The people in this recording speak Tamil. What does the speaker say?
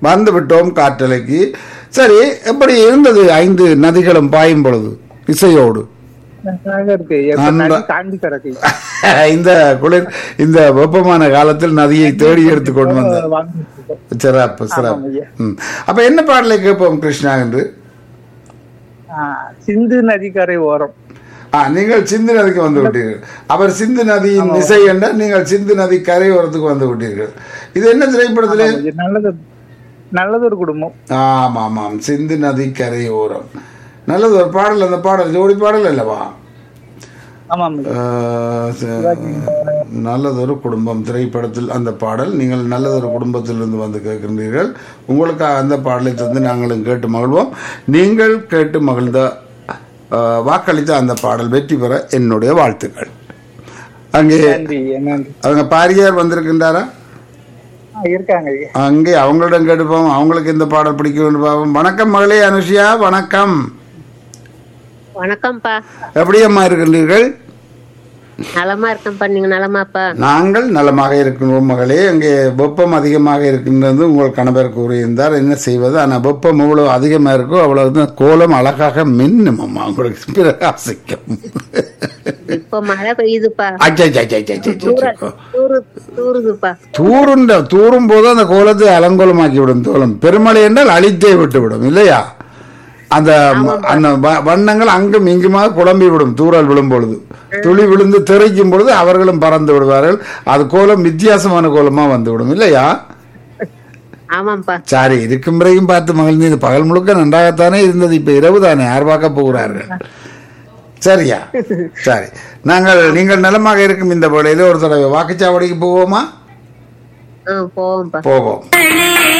வந்து விட்டோம் காற்றலைக்கு சரி எப்படி இருந்தது ஐந்து நதிகளும் பாயும் பொழுது இசையோடு நன்றாக இருக்கு எப்ப நன்றா- நதி தாண்டி கிடக்கு இந்த குளிர் இந்த வெப்பமான காலத்தில் நதியை தேடி எடுத்து கொண்டு வந்த வாங்கிட்டு இருக்கோம். சிறப்பு சிறப்பு ஆமாம் ஐயா. ம். அப்ப என்ன பாடலை கேட்போம் கிருஷ்ணா என்று ஆ, சிந்து நதிக்கரை ஓரம் ஆ நீங்கள் சிந்து நதிக்கு வந்து விட்டீர்கள் அவர் சிந்து நதியின் இசை என்றால் நீங்கள் சிந்து நதி கரையோரத்துக்கு வந்து விட்டீர்கள் இது என்ன திரைப்படத்திலே இது நல்லது நல்லதொரு குடும்பம் ஆமாம் ஆமாம் சிந்து நதி கரையோரம் நல்லது ஒரு பாடல் அந்த பாடல் ஜோடி பாடல் அல்லவா ஆமாம் ஐயா. ஆஹ், ச- நல்லதொரு குடும்பம் திரைப்படத்தில் அந்த பாடல் நீங்கள் நல்லதொரு குடும்பத்திலிருந்து வந்து கேட்கின்றீர்கள் உங்களுக்கு அந்த பாடலை தந்து நாங்களும் கேட்டு மகிழ்வோம் நீங்கள் கேட்டு மகிழ்ந்த ஆஹ், வாக்களித்த அந்த பாடல் வெற்றி பெற என்னுடைய வாழ்த்துக்கள் அங்கே நன்றி ஐயா, நன்றி அவங்க பாரியார் வந்திருக்கின்றாரா ஆ, இருக்காங்க ஐயா அங்கே அவங்களிடம் கேட்டுப்போம் அவங்களுக்கு இந்த பாடல் பிடிக்கும் என்று பார்ப்போம் வணக்கம் மகளே அனுஷியா வணக்கம் வணக்கம்ப்பா எப்படி அம்மா இருக்கின்றீர்கள் நலமா இருக்கேன்ப்பா நீங்க நலமாப்பா நாங்கள் நலமாக இருக்கின்றோம் மகளே அங்கே வெப்பம் அதிகமாக இருக்கின்றது உங்கள் கணவர் கூறியிருந்தார் என்ன செய்வது ஆனால் வெப்பம் எவ்வளவு அதிகமாக இருக்கோ அவ்வளவு தான் கோலம் அழகாக மின்னும் அம்மா உங்களுக்கு பிரகாசிக்கும் இப்ப மழை பெய்யுதுப்பா அச்சா, அச்சா, அச்சா, அச்சா, அச்சா, தூர அச்சா. தூரு தூருதுப்பா தூருண்ட தூரும் போது அந்த கோலத்தை அலங்கோலமாக்கி விடும் தோலம் பெருமழை என்றால் அழித்தே விட்டு விடும் இல்லையா அந்த அந்த வ- வண்ணங்கள் அங்கும் இங்குமாக குழம்பி விடும் தூறல் விழும் பொழுது துளி விழுந்து தெறிக்கும் பொழுது அவர்களும் பறந்து விடுவார்கள் அது கோலம் வித்தியாசமான கோலமா வந்து விடும் இல்லையா ஆமாப்பா சரி இருக்கும் வரையும் பார்த்து மகிழ்ந்து இது பகல் முழுக்க நன்றாகத்தானே இருந்தது இப்ப இரவு தானே யார் பார்க்க போகிறார்கள் சரியா சரி நாங்கள் நீங்கள் நலமாக இருக்கும் இந்த வேளையில ஒரு தடவை வாக்குச்சாவடிக்கு போவோமா ஆ போவோம்ப்பா போவோம்